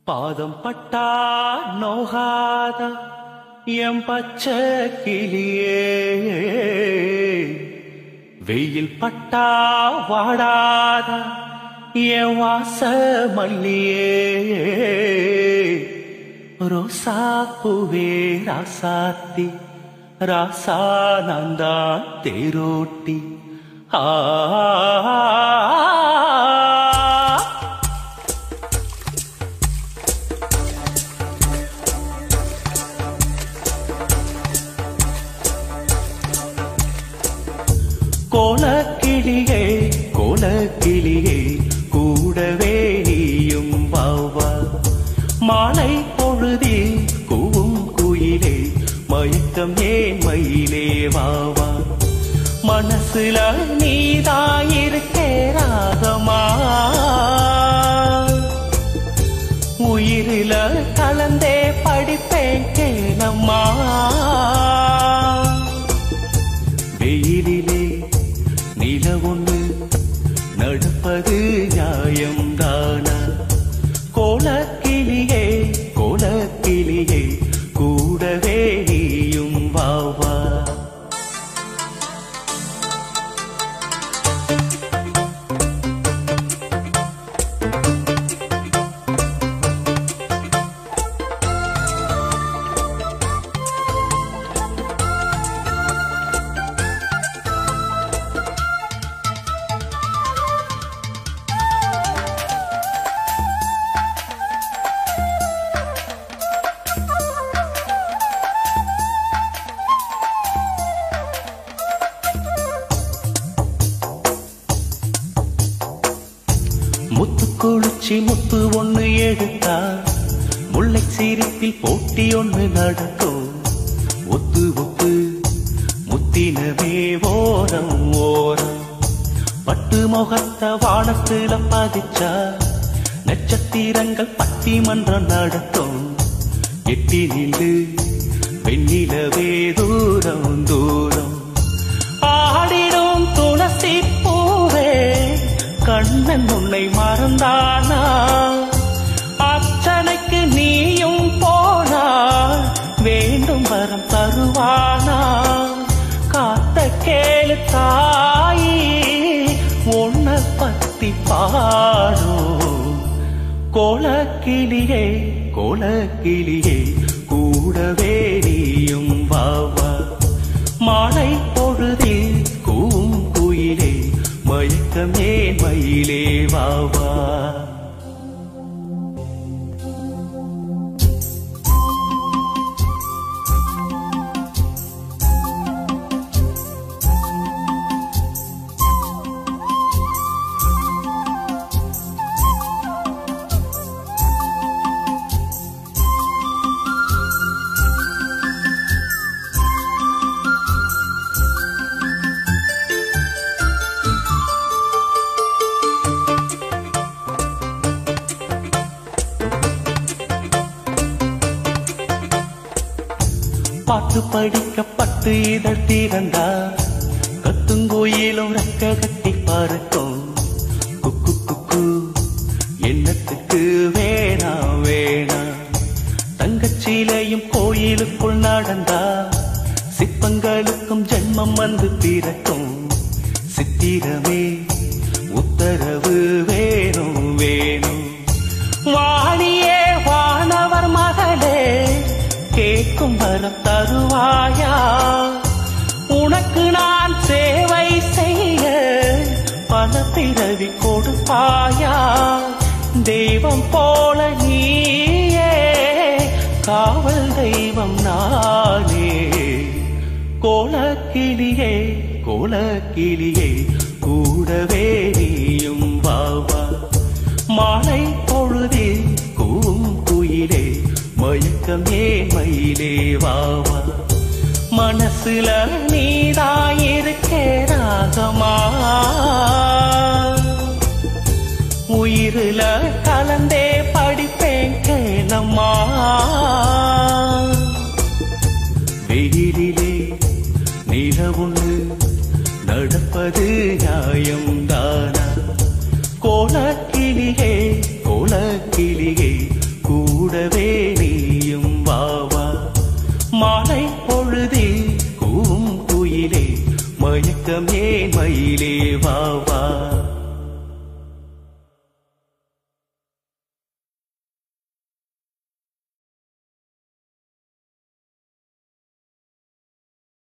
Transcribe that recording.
பாதம் பட்டா நோகாத எம் பச்சை கிளியே வெயில் பட்டா வாடாத என் வாச மல்லியே ரோசா பூவே ராசாத்தி ராசா நந்தான் தேரோட்டி ஆ கோலக்கிளியே கோலக்கிளியே கூடவே நீயும் வாவா மாலை பொழுதில் கூவும் குயிலே மயக்கம் ஏன் மயிலே வாவா மனசுல நீதாயிருக்கே ராகமா உயிரில கலந்தே படிப்பேன் கேளம்மா வெயிலிலே நில ஒண்ணு நடப்பது நியாயம்தானா கோலக்கிளியே கோலக்கிளியே கூடவே நீயும் வாவா முத்து குளிச்சி முத்து ஒண்ணு எடுத்தா முல்லை சீரிப்பில் போட்டி ஒண்ணு நடக்கும் ஒத்து ஒத்து முத்தினவே ஓரம் ஓரம் பட்டு முகத்த வானத்துல பதிச்சா நட்சத்திரங்கள் பட்டிமன்றம் நடத்தும் எட்டி நின்று வெண்ணிலவே தூரம் தூரம் ஆடிடும் துளசி பூவே கண்ணன் உன்னை மறந்தானா அர்ச்சனைக்கு நீயும் போனால் வேண்டும் வரம் தருவானா காத்த கேளு தாயி உன்னை பத்தி பாடும் கோலக்கிளியே கோலக்கிளியே கூடவே நீயும் வாவா மாலை பொழுதில் கூவும் குயிலே மயக்கமே மயிலே வாவா பாட்டு படிக்க பட்டு இதழ் தீரந்தா கத்துங்கோயிலும் ரெக்க கட்டி பறக்கும் குக்கு குக்கு என்னத்துக்கு வேணாம் வேணாம் தங்கச்சீலையும் கோயிலுக்குள் நடந்தா சிற்பங்களுக்கும் ஜென்மம் வந்து பிறக்கும் சித்திரமே உத்தரவு வேணும் வேணும் வாணியே வானவர் மகளே கேட்கும் வரம் தருவாயா உனக்கு நான் சேவை செய்ய பல பிறவி கொடுப்பாயா தெய்வம் போல நீயே காவல் தெய்வம் நானே கோலக்கிளியே கோலக்கிளியே கூடவே நீயும் வாவா மாலை பொழுதில் கூவும் குயிலே மயக்கமே மயிலே வாவா மனசுல நீதாயிருக்கே ராகமா உயிரில கலந்தே படிப்பேன் கேளம்மா வெயிலிலே நில ஒண்ணு நடப்பது நியாயம்தானா கோலக்கிளியே கோலக்கிளியே கூ மயக்கம் ஏன் மயிலே வா வா